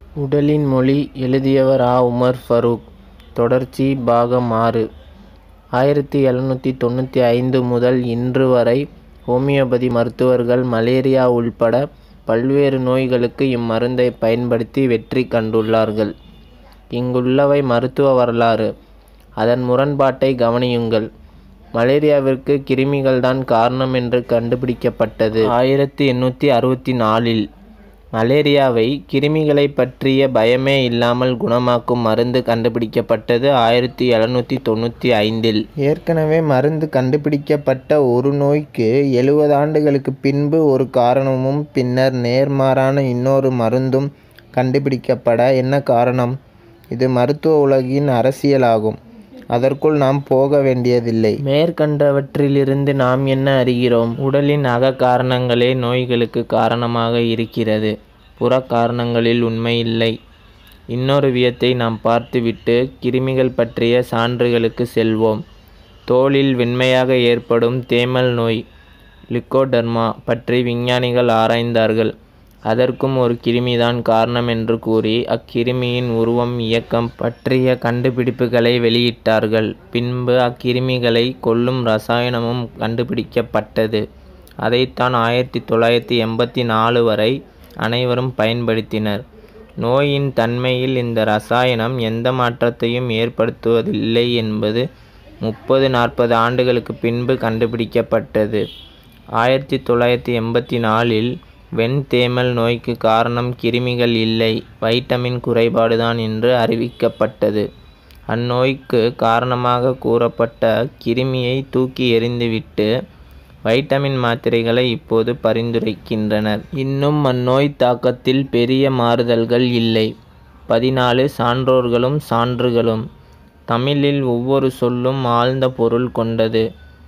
உடலின் மொழி எழுதியவர் ஆ உமர் ஃபரூக் தொடர்ச்சி பாகம் ஆறு ஆயிரத்தி எழுநூற்றி தொண்ணூற்றி ஐந்து முதல் இன்று வரை ஹோமியோபதி மருத்துவர்கள் மலேரியா உள்பட பல்வேறு நோய்களுக்கு இம்மருந்தை பயன்படுத்தி வெற்றி கண்டுள்ளார்கள் இங்குள்ளவை மருத்துவ வரலாறு அதன் முரண்பாட்டை கவனியுங்கள் மலேரியாவிற்கு கிருமிகள்தான் காரணம் என்று கண்டுபிடிக்கப்பட்டது ஆயிரத்தி எண்ணூற்றி அறுபத்தி நாலில் மலேரியாவை கிருமிகளை பற்றிய பயமே இல்லாமல் குணமாக்கும் மருந்து கண்டுபிடிக்கப்பட்டது ஆயிரத்தி எழுநூற்றி தொண்ணூற்றி ஐந்தில் ஏற்கனவே மருந்து கண்டுபிடிக்கப்பட்ட ஒரு நோய்க்கு எழுபது ஆண்டுகளுக்கு பின்பு ஒரு காரணமும் பின்னர் நேர்மாறான இன்னொரு மருந்தும் கண்டுபிடிக்கப்பட என்ன காரணம் இது மருத்துவ உலகின் அரசியலாகும் அதற்குள் நாம் போக வேண்டியதில்லை மேற்கண்டவற்றிலிருந்து நாம் என்ன அறிகிறோம் உடலின் அக காரணங்களே நோய்களுக்கு காரணமாக இருக்கிறது புற காரணங்களில் உண்மை இல்லை இன்னொரு வியத்தை நாம் பார்த்துவிட்டு கிருமிகள் பற்றிய சான்றுகளுக்கு செல்வோம் தோலில் வெண்மையாக ஏற்படும் தேமல் நோய் லிக்கோடர்மா பற்றி விஞ்ஞானிகள் ஆராய்ந்தார்கள் அதற்கும் ஒரு கிருமிதான் காரணம் என்று கூறி அக்கிருமியின் உருவம் இயக்கம் பற்றிய கண்டுபிடிப்புகளை வெளியிட்டார்கள் பின்பு அக்கிருமிகளை கொல்லும் ரசாயனமும் கண்டுபிடிக்கப்பட்டது அதைத்தான் ஆயிரத்தி தொள்ளாயிரத்தி எண்பத்தி நாலு வரை அனைவரும் பயன்படுத்தினர் நோயின் தன்மையில் இந்த ரசாயனம் எந்த மாற்றத்தையும் ஏற்படுத்துவதில்லை என்பது முப்பது நாற்பது ஆண்டுகளுக்கு பின்பு கண்டுபிடிக்கப்பட்டது ஆயிரத்தி தொள்ளாயிரத்தி எண்பத்தி நாலில் வெண்தேமல் நோய்க்கு காரணம் கிருமிகள் இல்லை வைட்டமின் குறைபாடுதான் என்று அறிவிக்கப்பட்டது அந்நோய்க்கு காரணமாக கூறப்பட்ட கிருமியை தூக்கி எறிந்துவிட்டு வைட்டமின் மாத்திரைகளை இப்போது பரிந்துரைக்கின்றனர் இன்னும் அந்நோய் தாக்கத்தில் பெரிய மாறுதல்கள் இல்லை பதினாலு சான்றோர்களும் சான்றுகளும் தமிழில் ஒவ்வொரு சொல்லும் ஆழ்ந்த பொருள் கொண்டது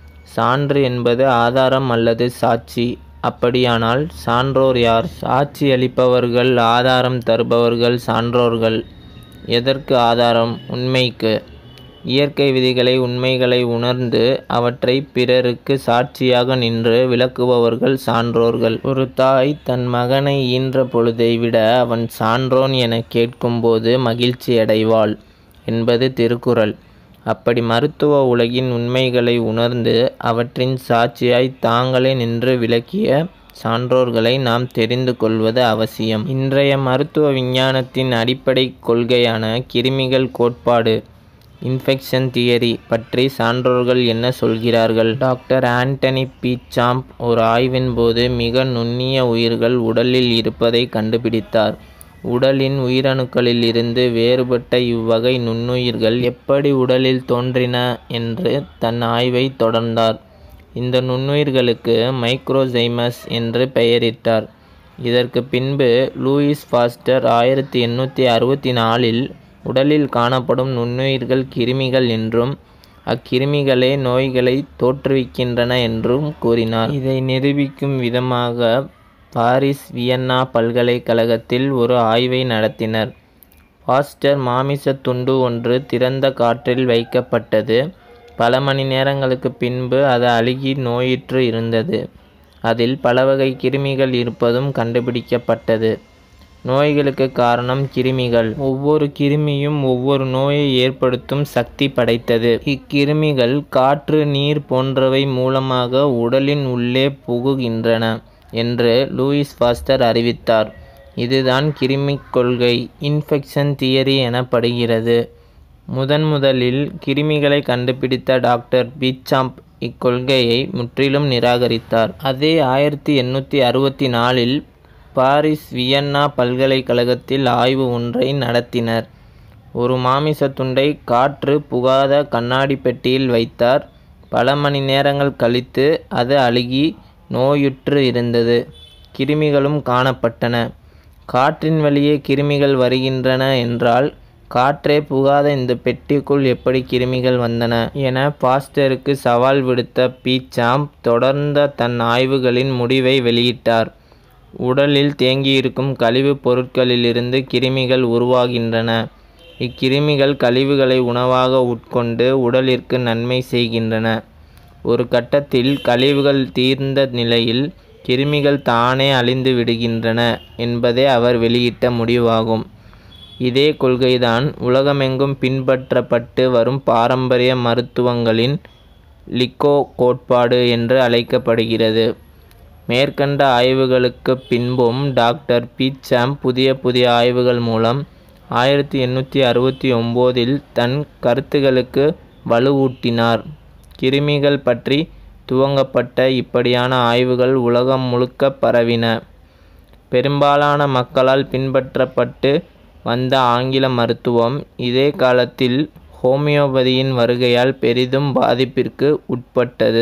சான்று என்பது ஆதாரம் அல்லது சாட்சி அப்படியானால் சான்றோர் யார் சாட்சி அளிப்பவர்கள் ஆதாரம் தருபவர்கள் சான்றோர்கள் எதற்கு ஆதாரம் உண்மைக்கு இயற்கை விதிகளை உண்மைகளை உணர்ந்து அவற்றை பிறருக்கு சாட்சியாக நின்று விளக்குபவர்கள் சான்றோர்கள் ஒரு தாய் தன் மகனை ஈன்ற பொழுதை விட அவன் சான்றோன் என கேட்கும்போது மகிழ்ச்சி அடைவாள் என்பது திருக்குறள் அப்படி மருத்துவ உலகின் உண்மைகளை உணர்ந்து அவற்றின் சாட்சியாய் தாங்களே நின்று விளக்கிய சான்றோர்களை நாம் தெரிந்து கொள்வது அவசியம் இன்றைய மருத்துவ விஞ்ஞானத்தின் அடிப்படை கொள்கையான கிருமிகள் கோட்பாடு இன்ஃபெக்ஷன் தியரி பற்றி சான்றோர்கள் என்ன சொல்கிறார்கள் டாக்டர் ஆண்டனி பீச்சாம்ப் ஒரு ஆய்வின் போது மிக நுண்ணிய உயிர்கள் உடலில் இருப்பதை கண்டுபிடித்தார் உடலின் உயிரணுக்களில் இருந்து வேறுபட்ட இவ்வகை நுண்ணுயிர்கள் எப்படி உடலில் தோன்றின என்று தன் ஆய்வை தொடர்ந்தார் இந்த நுண்ணுயிர்களுக்கு மைக்ரோசைமஸ் என்று பெயரிட்டார் இதற்கு பின்பு லூயிஸ் பாஸ்டர் ஆயிரத்தி எண்ணூற்றி அறுபத்தி நாலில் உடலில் காணப்படும் நுண்ணுயிர்கள் கிருமிகள் என்றும் அக்கிருமிகளே நோய்களை தோற்றுவிக்கின்றன என்றும் கூறினார் இதை நிரூபிக்கும் விதமாக பாரிஸ் வியன்னா பல்கலைக்கழகத்தில் ஒரு ஆய்வை நடத்தினர் பாஸ்டர் மாமிச துண்டு ஒன்று திறந்த காற்றில் வைக்கப்பட்டது பல மணி நேரங்களுக்கு பின்பு அது அழுகி நோயுற்று இருந்தது அதில் பல வகை கிருமிகள் இருப்பதும் கண்டுபிடிக்கப்பட்டது நோய்களுக்கு காரணம் கிருமிகள் ஒவ்வொரு கிருமியும் ஒவ்வொரு நோயை ஏற்படுத்தும் சக்தி படைத்தது இக்கிருமிகள் காற்று நீர் போன்றவை மூலமாக உடலின் உள்ளே புகுகின்றன என்று லூயிஸ் பாஸ்டர் அறிவித்தார் இதுதான் கிருமிக் கொள்கை இன்ஃபெக்ஷன் தியரி எனப்படுகிறது முதன் முதலில் கிருமிகளை கண்டுபிடித்த டாக்டர் பீச்சாம்ப் இக்கொள்கையை முற்றிலும் நிராகரித்தார் அதே ஆயிரத்தி எண்ணூற்றி அறுபத்தி நாலில் பாரிஸ் வியன்னா பல்கலைக்கழகத்தில் ஆய்வு ஒன்றை நடத்தினர் ஒரு மாமிச துண்டை காற்று புகாத கண்ணாடி பெட்டியில் வைத்தார் பல மணி நேரங்கள் கழித்து அது அழுகி நோயுற்று இருந்தது கிருமிகளும் காணப்பட்டன காற்றின் வழியே கிருமிகள் வருகின்றன என்றால் காற்றே புகாத இந்த பெட்டிக்குள் எப்படி கிருமிகள் வந்தன என பாஸ்டருக்கு சவால் விடுத்த பீச்சாம்ப் தொடர்ந்த தன் ஆய்வுகளின் முடிவை வெளியிட்டார் உடலில் தேங்கியிருக்கும் கழிவுப் பொருட்களிலிருந்து கிருமிகள் உருவாகின்றன இக்கிருமிகள் கழிவுகளை உணவாக உட்கொண்டு உடலிற்கு நன்மை செய்கின்றன ஒரு கட்டத்தில் கழிவுகள் தீர்ந்த நிலையில் கிருமிகள் தானே அழிந்து விடுகின்றன என்பதே அவர் வெளியிட்ட முடிவாகும் இதே கொள்கைதான் உலகமெங்கும் பின்பற்றப்பட்டு வரும் பாரம்பரிய மருத்துவங்களின் லிக்கோ கோட்பாடு என்று அழைக்கப்படுகிறது மேற்கண்ட ஆய்வுகளுக்குப் பின்பும் டாக்டர் பீட்சாம் புதிய புதிய ஆய்வுகள் மூலம் ஆயிரத்தி எண்ணூற்றி அறுபத்தி ஒம்போதில் தன் கருத்துகளுக்கு வலுவூட்டினார் கிருமிகள் பற்றி துவங்கப்பட்ட இப்படியான ஆய்வுகள் உலகம் முழுக்க பரவின பெரும்பாலான மக்களால் பின்பற்றப்பட்டு வந்த ஆங்கில மருத்துவம் இதே காலத்தில் ஹோமியோபதியின் வருகையால் பெரிதும் பாதிப்பிற்கு உட்பட்டது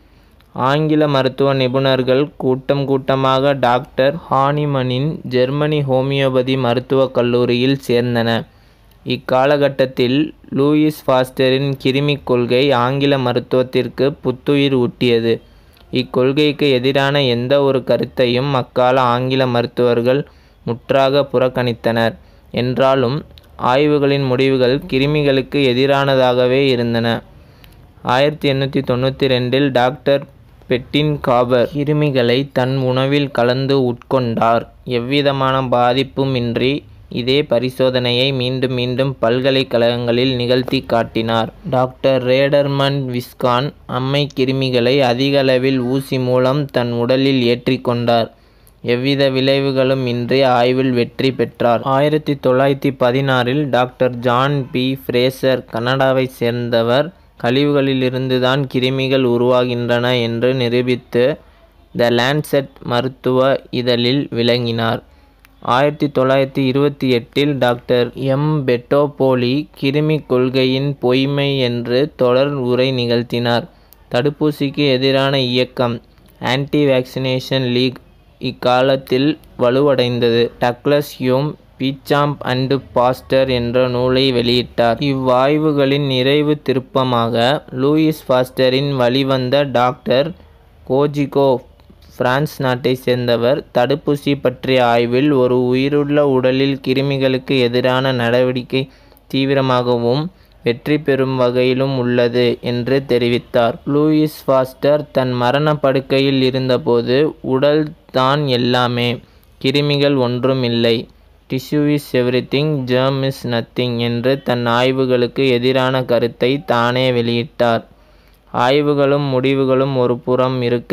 ஆங்கில மருத்துவ நிபுணர்கள் கூட்டம் கூட்டமாக டாக்டர் ஹானிமனின் ஜெர்மனி ஹோமியோபதி மருத்துவக் கல்லூரியில் சேர்ந்தன இக்காலகட்டத்தில் லூயிஸ் பாஸ்டரின் கிருமிக் கொள்கை ஆங்கில மருத்துவத்திற்கு புத்துயிர் ஊட்டியது இக்கொள்கைக்கு எதிரான எந்த ஒரு கருத்தையும் அக்கால ஆங்கில மருத்துவர்கள் முற்றாக புறக்கணித்தனர் என்றாலும் ஆய்வுகளின் முடிவுகள் கிருமிகளுக்கு எதிரானதாகவே இருந்தன ஆயிரத்தி எண்ணூற்றி தொண்ணூற்றி ரெண்டில் டாக்டர் பெட்டின் காபர் கிருமிகளை தன் உணவில் கலந்து உட்கொண்டார் எவ்விதமான பாதிப்பும் இன்றி இதே பரிசோதனையை மீண்டும் மீண்டும் பல்கலைக்கழகங்களில் நிகழ்த்தி காட்டினார் டாக்டர் ரேடர்மன் விஸ்கான் அம்மை கிருமிகளை அதிக அளவில் ஊசி மூலம் தன் உடலில் ஏற்றிக்கொண்டார் எவ்வித விளைவுகளும் இன்றி ஆய்வில் வெற்றி பெற்றார் ஆயிரத்தி தொள்ளாயிரத்தி பதினாறில் டாக்டர் ஜான் பி ஃப்ரேசர் கனடாவைச் சேர்ந்தவர் கழிவுகளிலிருந்துதான் கிருமிகள் உருவாகின்றன என்று நிரூபித்து த லான்செட் மருத்துவ இதழில் விளங்கினார் ஆயிரத்தி தொள்ளாயிரத்தி இருபத்தி எட்டில் டாக்டர் எம் பெட்டோபோலி கிருமி கொள்கையின் பொய்மை என்று தொடர் உரை நிகழ்த்தினார் தடுப்பூசிக்கு எதிரான இயக்கம் ஆன்டி வேக்சினேஷன் லீக் இக்காலத்தில் வலுவடைந்தது Douglas Hume Bechamp and Pasteur என்ற நூலை வெளியிட்டார் இவ்வாய்வுகளின் நிறைவு திருப்பமாக லூயிஸ் பாஸ்டரின் வழிவந்த டாக்டர் கோஜிகோ பிரான்ஸ் நாட்டை சேர்ந்தவர் தடுப்பூசி பற்றிய ஆய்வில் ஒரு உயிருள்ள உடலில் கிருமிகளுக்கு எதிரான நடவடிக்கை தீவிரமாகவும் வெற்றி பெறும் வகையிலும் உள்ளது என்று தெரிவித்தார் லூயிஸ் பாஸ்டர் தன் மரண படுக்கையில் இருந்தபோது உடல் தான் எல்லாமே கிருமிகள் ஒன்றும் இல்லை tissue is everything germ is nothing என்று தன் ஆய்வுகளுக்கு எதிரான கருத்தை தானே வெளியிட்டார் ஆய்வுகளும் முடிவுகளும் ஒரு புறம் இருக்க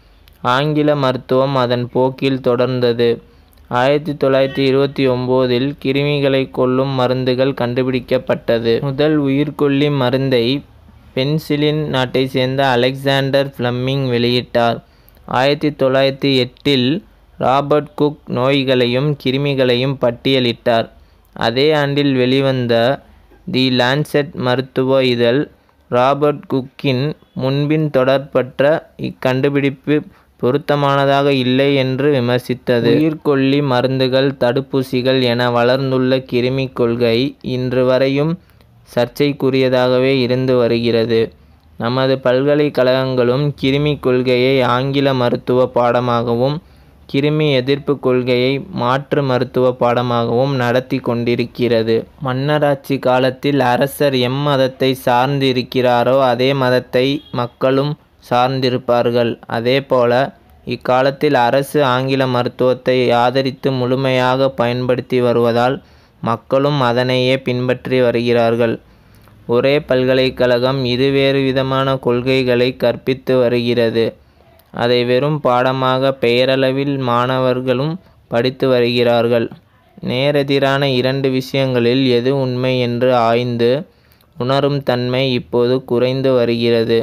ஆங்கில மருத்துவம் அதன் போக்கில் தொடர்ந்தது ஆயிரத்தி தொள்ளாயிரத்தி இருபத்தி ஒம்போதில் கிருமிகளை கொல்லும் மருந்துகள் கண்டுபிடிக்கப்பட்டது முதல் உயிர்கொல்லி மருந்தை பென்சிலின் நாட்டை சேர்ந்த அலெக்சாண்டர் ஃப்ளம்மிங் வெளியிட்டார் ஆயிரத்தி தொள்ளாயிரத்தி எட்டில் ராபர்ட் குக் நோய்களையும் கிருமிகளையும் பட்டியலிட்டார் அதே ஆண்டில் வெளிவந்த தி லான்செட் மருத்துவ இதழ் ராபர்ட் குக்கின் முன்பின் தொடர்பற்ற இக்கண்டுபிடிப்பு பொருத்தமானதாக இல்லை என்று விமர்சித்தது உயிர்கொல்லி மருந்துகள் தடுப்பூசிகள் என வளர்ந்துள்ள கிருமி கொள்கை இன்று வரையும் சர்ச்சைக்குரியதாகவே இருந்து வருகிறது நமது பல்கலைக்கழகங்களும் கிருமி கொள்கையை ஆங்கில மருத்துவ பாடமாகவும் கிருமி எதிர்ப்பு கொள்கையை மாற்று மருத்துவ பாடமாகவும் நடத்தி கொண்டிருக்கிறது மன்னராட்சி காலத்தில் அரசர் எம் மதத்தை சார்ந்து இருக்கிறாரோ அதே மதத்தை மக்களும் சார்ந்திருப்பார்கள் அதேபோல இக்காலத்தில் அரசு ஆங்கில மருத்துவத்தை ஆதரித்து முழுமையாக பயன்படுத்தி வருவதால் மக்களும் அதனையே பின்பற்றி வருகிறார்கள் ஒரே பல்கலைக்கழகம் இருவேறு விதமான கொள்கைகளை கற்பித்து வருகிறது அதை வெறும் பாடமாக பெயரளவில் மாணவர்களும் படித்து வருகிறார்கள் நேரெதிரான இரண்டு விஷயங்களில் எது உண்மை என்று ஆய்ந்து உணரும் தன்மை இப்போது குறைந்து வருகிறது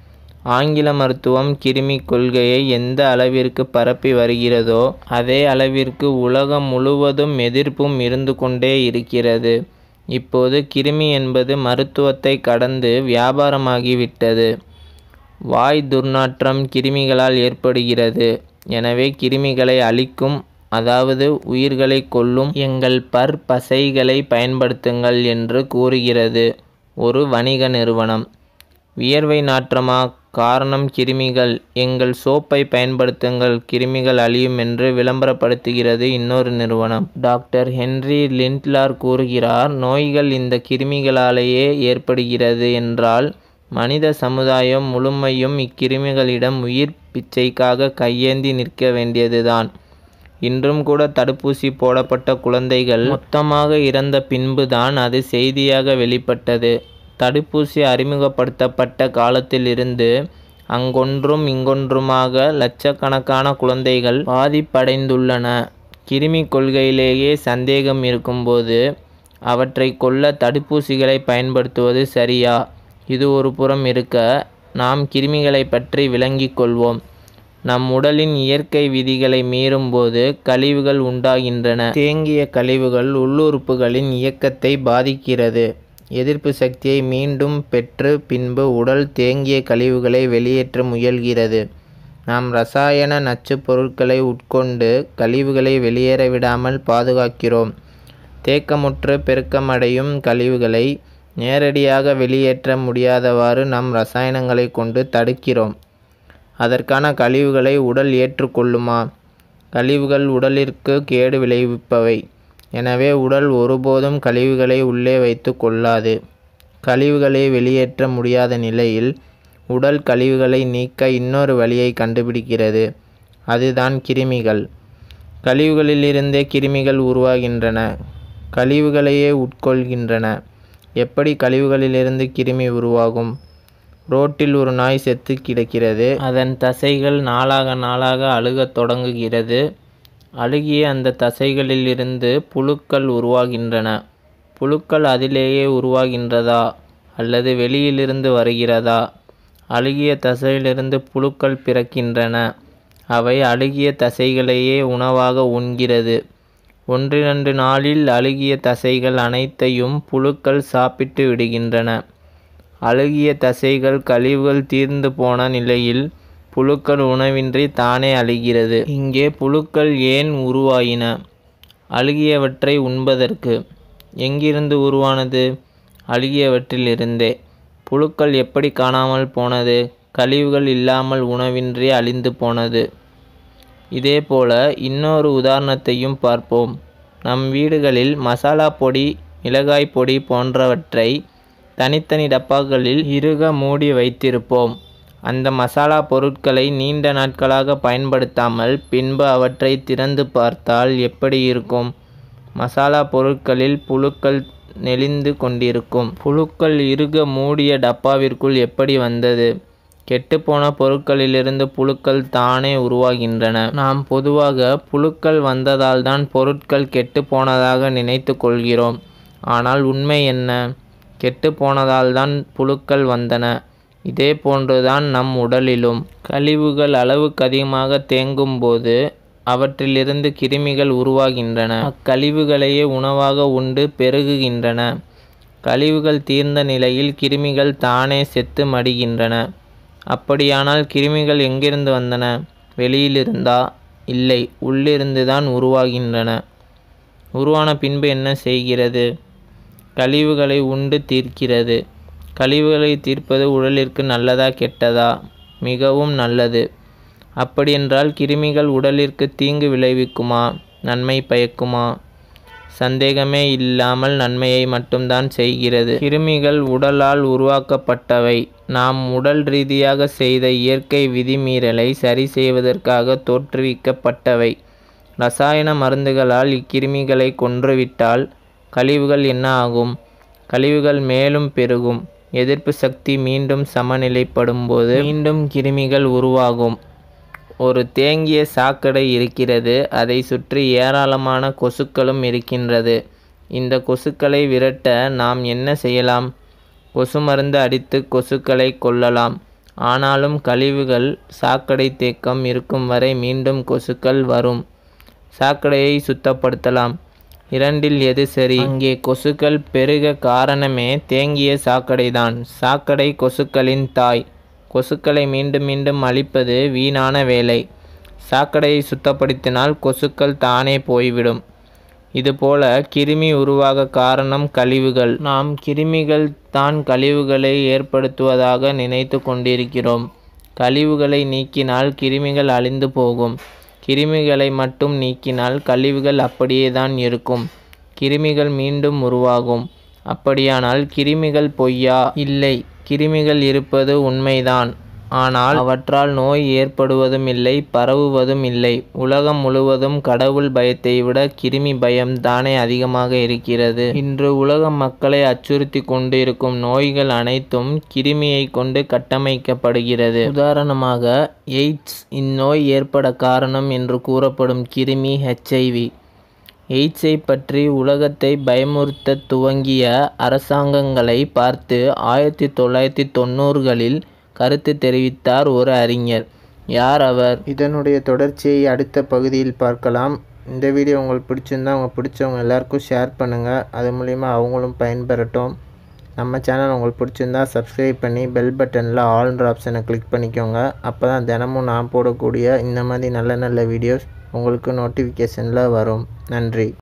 ஆங்கில மருத்துவம் கிருமி கொள்கையை எந்த அளவிற்கு பரப்பி வருகிறதோ அதே அளவிற்கு உலகம் முழுவதும் எதிர்ப்பும் இருந்து கொண்டே இருக்கிறது இப்போது கிருமி என்பது மருத்துவத்தை கடந்து வியாபாரமாகிவிட்டது வாய் துர்நாற்றம் கிருமிகளால் ஏற்படுகிறது எனவே கிருமிகளை அழிக்கும் அதாவது உயிர்களை கொல்லும் எங்கள் பற் பசைகளை பயன்படுத்துங்கள் என்று கூறுகிறது ஒரு வணிக நிறுவனம் வியர்வை நாற்றமா காரணம் கிருமிகள் எங்கள் சோப்பை பயன்படுத்துங்கள் கிருமிகள் அழியும் என்று விளம்பரப்படுத்துகிறது இன்னொரு நிறுவனம் டாக்டர் ஹென்றி லிண்ட்லார் கூறுகிறார் நோய்கள் இந்த கிருமிகளாலேயே ஏற்படுகிறது என்றால் மனித சமுதாயம் முழுமையும் இக்கிருமிகளிடம் உயிர் பிச்சைக்காக கையேந்தி நிற்க வேண்டியதுதான் இன்றும் கூட தடுப்பூசி போடப்பட்ட குழந்தைகள் மொத்தமாக இறந்த பின்புதான் அது செய்தியாக வெளிப்பட்டது தடுப்பூசி அறிமுகப்படுத்தப்பட்ட காலத்திலிருந்து அங்கொன்றும் இங்கொன்றுமாக லட்சக்கணக்கான குழந்தைகள் பாதிப்படைந்துள்ளன கிருமி கொள்கையிலேயே சந்தேகம் இருக்கும்போது அவற்றை கொல்ல தடுப்பூசிகளை பயன்படுத்துவது சரியா இது ஒரு புறம் இருக்க நாம் கிருமிகளை பற்றி விளங்கிக் கொள்வோம் நம் உடலின் இயற்கை விதிகளை மீறும்போது கழிவுகள் உண்டாகின்றன தேங்கிய கழிவுகள் உள்ளுறுப்புகளின் இயக்கத்தை பாதிக்கிறது எதிர்ப்பு சக்தியை மீண்டும் பெற்று பின்பு உடல் தேங்கிய கழிவுகளை வெளியேற்ற முயல்கிறது நாம் ரசாயன நச்சுப் பொருட்களை உட்கொண்டு கழிவுகளை வெளியேற விடாமல் பாதுகாக்கிறோம் தேக்கமுற்று பெருக்கமடையும் கழிவுகளை நேரடியாக வெளியேற்ற முடியாதவாறு நம் ரசாயனங்களை கொண்டு தடுக்கிறோம் அதற்கான கழிவுகளை உடல் ஏற்றுக்கொள்ளுமா கழிவுகள் உடலிற்கு கேடு விளைவிப்பவை எனவே உடல் ஒருபோதும் கழிவுகளை உள்ளே வைத்து கொள்ளாது கழிவுகளை வெளியேற்ற முடியாத நிலையில் உடல் கழிவுகளை நீக்க இன்னொரு வழியை கண்டுபிடிக்கிறது அதுதான் கிருமிகள் கழிவுகளிலிருந்தே கிருமிகள் உருவாகின்றன கழிவுகளையே உட்கொள்கின்றன எப்படி கழிவுகளிலிருந்து கிருமி உருவாகும் ரோட்டில் ஒரு நாய் செத்து கிடக்கிறது அதன் தசைகள் நாளாக நாளாக அழுகத் தொடங்குகிறது அழுகிய அந்த தசைகளிலிருந்து புழுக்கள் உருவாகின்றன புழுக்கள் அதிலேயே உருவாகின்றதா அல்லது வெளியிலிருந்து வருகிறதா அழுகிய தசையிலிருந்து புழுக்கள் பிறக்கின்றன அவை அழுகிய தசைகளையே உணவாக உண்கிறது ஒன்றிரண்டு நாளில் அழுகிய தசைகள் அனைத்தையும் புழுக்கள் சாப்பிட்டு விடுகின்றன அழுகிய தசைகள் கழிவுகள் தீர்ந்து போன நிலையில் புழுக்கள் உணவின்றி தானே அழிகிறது இங்கே புழுக்கள் ஏன் உருவாயின அழுகியவற்றை உண்பதற்கு எங்கிருந்து உருவானது அழுகியவற்றிலிருந்தே புழுக்கள் எப்படி காணாமல் போனது கழிவுகள் இல்லாமல் உணவின்றி அழிந்து போனது இதேபோல இன்னொரு உதாரணத்தையும் பார்ப்போம் நம் வீடுகளில் மசாலா பொடி மிளகாய் பொடி போன்றவற்றை தனித்தனி டப்பாக்களில் இறுக மூடி வைத்திருப்போம் அந்த மசாலா பொருட்களை நீண்ட நாட்களாக பயன்படுத்தாமல் பின்பு அவற்றை திறந்து பார்த்தால் எப்படி இருக்கும் மசாலா பொருட்களில் புழுக்கள் நெளிந்து கொண்டிருக்கும் புழுக்கள் இறுக மூடிய டப்பாவிற்குள் எப்படி வந்தது கெட்டுப்போன பொருட்களிலிருந்து புழுக்கள் தானே உருவாகின்றன நாம் பொதுவாக புழுக்கள் வந்ததால் தான் பொருட்கள் கெட்டு போனதாக நினைத்து கொள்கிறோம் ஆனால் உண்மை என்ன கெட்டு போனதால் தான் புழுக்கள் வந்தன இதே போன்றுதான் நம் உடலிலும் கழிவுகள் அளவுக்கு அதிகமாக தேங்கும் போது அவற்றிலிருந்து கிருமிகள் உருவாகின்றன அக்கழிவுகளையே உணவாக உண்டு பெருகுகின்றன கழிவுகள் தீர்ந்த நிலையில் கிருமிகள் தானே செத்து மடிகின்றன அப்படியானால் கிருமிகள் எங்கிருந்து வந்தன வெளியிலிருந்தா இல்லை உள்ளிருந்து தான் உருவாகின்றன உருவான பின்பு என்ன செய்கிறது கழிவுகளை உண்டு தீர்க்கிறது கழிவுகளை தீர்ப்பது உடலிற்கு நல்லதா கெட்டதா மிகவும் நல்லது அப்படியென்றால் கிருமிகள் உடலிற்கு தீங்கு விளைவிக்குமா நன்மை பயக்குமா சந்தேகமே இல்லாமல் நன்மையை மட்டும்தான் செய்கிறது கிருமிகள் உடலால் உருவாக்கப்பட்டவை நாம் உடல் ரீதியாக செய்த இயற்கை விதிமீறலை சரி செய்வதற்காக தோற்றுவிக்கப்பட்டவை ரசாயன மருந்துகளால் இக்கிருமிகளை கொன்றுவிட்டால் கழிவுகள் என்ன ஆகும் கழிவுகள் மேலும் பெருகும் எதிர்ப்பு சக்தி மீண்டும் சமநிலைப்படும் போது மீண்டும் கிருமிகள் உருவாகும் ஒரு தேங்கிய சாக்கடை இருக்கிறது அதை சுற்றி ஏராளமான கொசுக்களும் இருக்கின்றது இந்த கொசுக்களை விரட்ட நாம் என்ன செய்யலாம் கொசு மருந்து அடித்து கொசுக்களை கொல்லலாம் ஆனாலும் கழிவுகள் சாக்கடை தேக்கம் இருக்கும் வரை மீண்டும் கொசுக்கள் வரும் சாக்கடையை சுத்தப்படுத்தலாம் இரண்டில் எது சரி இங்கே கொசுக்கள் பெருக காரணமே தேங்கிய சாக்கடைதான் சாக்கடை கொசுக்களின் தாய் கொசுக்களை மீண்டும் மீண்டும் அழிப்பது வீணான வேலை சாக்கடையை சுத்தப்படுத்தினால் கொசுக்கள் தானே போய்விடும் இதுபோல கிருமி உருவாக காரணம் கழிவுகள் நாம் கிருமிகள் தான் கழிவுகளை ஏற்படுத்துவதாக நினைத்து கொண்டிருக்கிறோம் கழிவுகளை நீக்கினால் கிருமிகள் அழிந்து போகும் கிருமிகளை மட்டும் நீக்கினால் கழிவுகள் அப்படியே தான் இருக்கும் கிருமிகள் மீண்டும் உருவாகும் அப்படியானால் கிருமிகள் பொய்யா இல்லை கிருமிகள் இருப்பது உண்மைதான் ஆனால் அவற்றால் நோய் ஏற்படுவதும் இல்லை பரவுவதும் இல்லை உலகம் முழுவதும் கடவுள் பயத்தை விட கிருமி பயம் தானே அதிகமாக இருக்கிறது இன்று உலக மக்களை அச்சுறுத்தி கொண்டு இருக்கும் நோய்கள் அனைத்தும் கிருமியை கொண்டு கட்டமைக்கப்படுகிறது உதாரணமாக எய்ட்ஸ் இந்நோய் ஏற்பட காரணம் என்று கூறப்படும் கிருமி ஹெச்ஐவி எய்ட்ஸை பற்றி உலகத்தை பயமுறுத்த துவங்கிய அரசாங்கங்களை பார்த்து ஆயிரத்தி தொள்ளாயிரத்தி தொண்ணூறுகளில் கருத்து தெரிவித்தார் ஒரு அறிஞர் யார் அவர் இதனுடைய தொடர்ச்சியை அடுத்த பகுதியில் பார்க்கலாம் இந்த வீடியோ உங்களுக்கு பிடிச்சிருந்தா அவங்க பிடிச்சவங்க எல்லாருக்கும் ஷேர் பண்ணுங்கள் அது மூலிமா அவங்களும் பயன்பெறட்டும் நம்ம சேனல் உங்களுக்கு பிடிச்சிருந்தா சப்ஸ்கிரைப் பண்ணி பெல் பட்டனில் ஆல்ன்ற ஆப்ஷனை கிளிக் பண்ணிக்கோங்க அப்போ தான் தினமும் நான் போடக்கூடிய இந்த மாதிரி நல்ல நல்ல வீடியோஸ் உங்களுக்கு நோட்டிஃபிகேஷனில் வரும் நன்றி